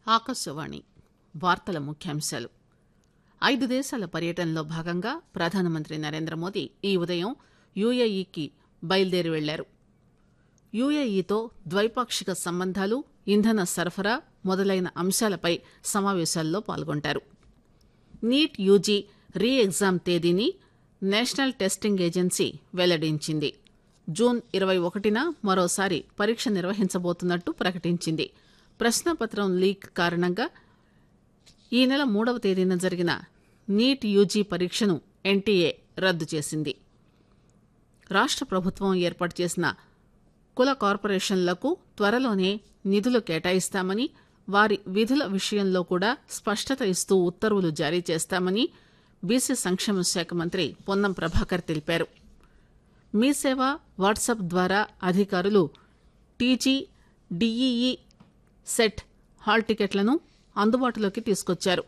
ఆకాశవాణి వార్తల ముఖ్యాంశాలు ఐదు దేశాల పర్యటనలో భాగంగా ప్రధానమంత్రి నరేంద్ర మోదీ ఈ ఉదయం యుఏఈకి బయలుదేరి వెళ్లారు యుఏఈతో ద్వైపాక్షిక సంబంధాలు ఇంధన సరఫరా మొదలైన అంశాలపై సమావేశాల్లో పాల్గొంటారు నీట్ యూజీ రీ ఎగ్జామ్ తేదీని నేషనల్ టెస్టింగ్ ఏజెన్సీ వెల్లడించింది జూన్ ఇరవై ఒకటిన మరోసారి పరీక్ష నిర్వహించబోతున్నట్టు ప్రకటించింది ప్రశ్నపత్రం లీక్ కారణంగా ఈ నెల మూడవ తేదీన జరిగిన నీట్ యూజీ పరీక్షను ఎన్టీఏ రద్దు చేసింది రాష్ట్ర ప్రభుత్వం ఏర్పాటు చేసిన కుల కార్పొరేషన్లకు త్వరలోనే నిధులు కేటాయిస్తామని వారి విధుల విషయంలో కూడా స్పష్టత ఇస్తూ ఉత్తర్వులు జారీ చేస్తామని బీసీ సంక్షేమ శాఖ మంత్రి పొన్నం ప్రభాకర్ తెలిపారు మీ సేవ వాట్సాప్ ద్వారా అధికారులు టీజీ డిఈఈ సెట్ హాల్ టికెట్లను అందుబాటులోకి తీసుకొచ్చారు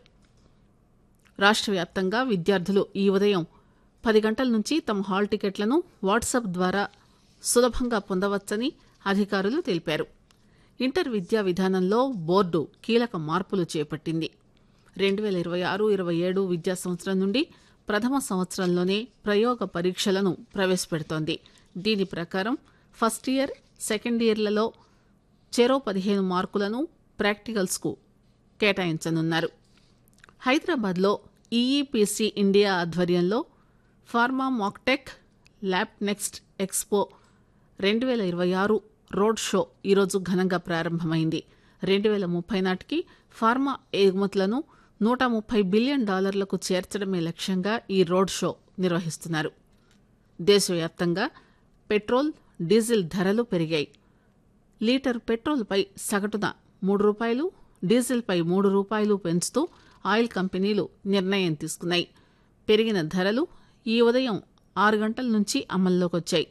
రాష్ట్ర వ్యాప్తంగా విద్యార్థులు ఈ ఉదయం పది గంటల నుంచి తమ హాల్ టికెట్లను వాట్సాప్ ద్వారా సులభంగా పొందవచ్చని అధికారులు తెలిపారు ఇంటర్ విద్యా విధానంలో బోర్డు కీలక మార్పులు చేపట్టింది రెండు వేల ఇరవై ఆరు ఇరవై ఏడు విద్యా సంవత్సరం నుండి ప్రథమ సంవత్సరంలోనే ప్రయోగ పరీక్షలను ప్రవేశపెడుతోంది దీని ప్రకారం ఫస్ట్ ఇయర్ సెకండ్ ఇయర్లలో చెరో పదిహేను మార్కులను ప్రాక్టికల్స్కు కేటాయించనున్నారు హైదరాబాద్లో ఈఈపీసీ ఇండియా ఆధ్వర్యంలో pharma mactech lab next expo రెండు వేల ఇరవై ఆరు రోడ్ షో ఈరోజు ఘనంగా ప్రారంభమైంది రెండు వేల ముప్పై నాటికి ఫార్మా ఎగుమతులను నూట ముప్పై బిలియన్ డాలర్లకు చేర్చడమే లక్ష్యంగా ఈ రోడ్ షో నిర్వహిస్తున్నారు దేశవ్యాప్తంగా పెట్రోల్ డీజిల్ ధరలు పెరిగాయి లీటర్ పెట్రోల్పై సగటున మూడు రూపాయలు డీజిల్పై మూడు రూపాయలు పెంచుతూ ఆయిల్ కంపెనీలు నిర్ణయం తీసుకున్నాయి పెరిగిన ధరలు ఈ ఉదయం ఆరు గంటల నుంచి అమల్లోకి వచ్చాయి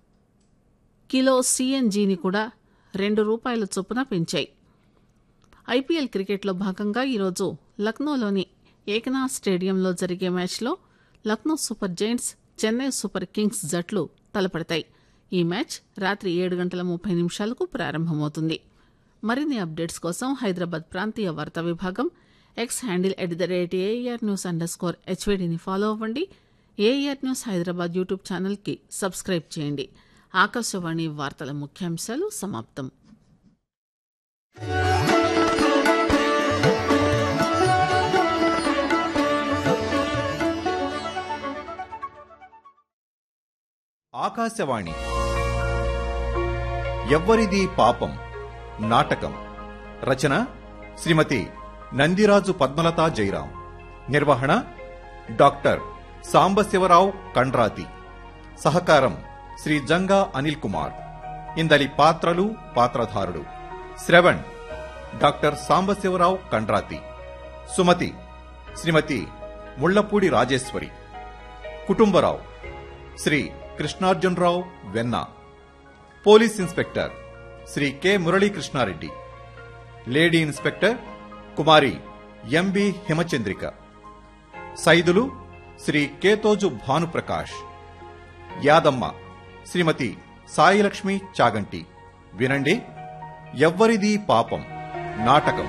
కిలో సీఎన్జీని కూడా రెండు రూపాయల చొప్పున పెంచాయి ఐపీఎల్ క్రికెట్లో భాగంగా ఈరోజు లక్నోలోని ఏకనాథ్ స్టేడియంలో జరిగే మ్యాచ్లో Lucknow super giants Chennai super kings జట్లు తలపడతాయి ఈ మ్యాచ్ రాత్రి ఏడు గంటల ముప్పై నిమిషాలకు ప్రారంభమవుతుంది మరిన్ని అప్డేట్స్ కోసం హైదరాబాద్ ప్రాంతీయ వార్తా విభాగం X handle at the rate AR news underscore స్కోర్ హెచ్వీడీని ఫాలో అవ్వండి ఏఆర్ న్యూస్ హైదరాబాద్ యూట్యూబ్ ఛానల్కి సబ్స్క్రైబ్ చేయండి ఆకాశవాణి వార్తల ముఖ్యాంశాలు సమాప్తం ఆకాశవాణి ఎవ్వరిది పాపం నాటకం రచన శ్రీమతి నందిరాజు పద్మలతా జైరాం నిర్వహణ డాక్టర్ సాంబశివరావు కండ్రాతి సహకారం శ్రీ జంగా అనిల్ కుమార్ ఇందలి పాత్రలు పాత్రధారులు Shravan doctor Sambasivarao Kandrathi Sumathi Srimathi Mullapudi Rajeswari Kutumbarao Sri Krishnarjunarao Venna police inspector Sri K Muralikrishnareddy lady inspector Kumari M B Himachandrika Saidulu Sri Ketoju Bhanuprakash Yadamma Srimathi Sailakshmi Chaganti వినండి ఎవ్వరిది పాపం నాటకం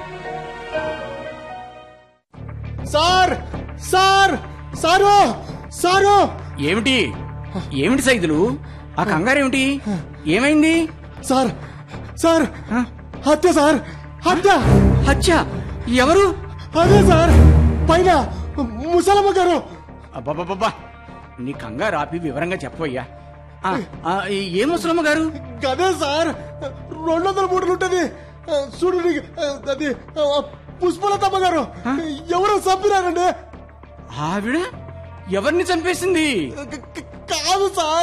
సార్ సార్ సారు సారు ఏమిటి ఏమిటి సైదులు ఆ కంగారేమిటి ఏమైంది సార్ సార్ హత్య సార్ హత్య హత్య ఎవరు అదే సార్ పైన ముసలమ్మ గారు అబ్బబ్బబ్బా నీ కంగారు ఆపి వివరంగా చెప్పవయ్యా ఆ, ఆ, ఏ ముసలమ్మ గారు అదే సార్ రెండు వందల మూటలు ఉంటది చూడు నీకు, అది పుష్పలతమ్మ గారు ఎవరో చంపినారండి ఆవిడ ఎవరిని చంపేసింది క- క- కాదు సార్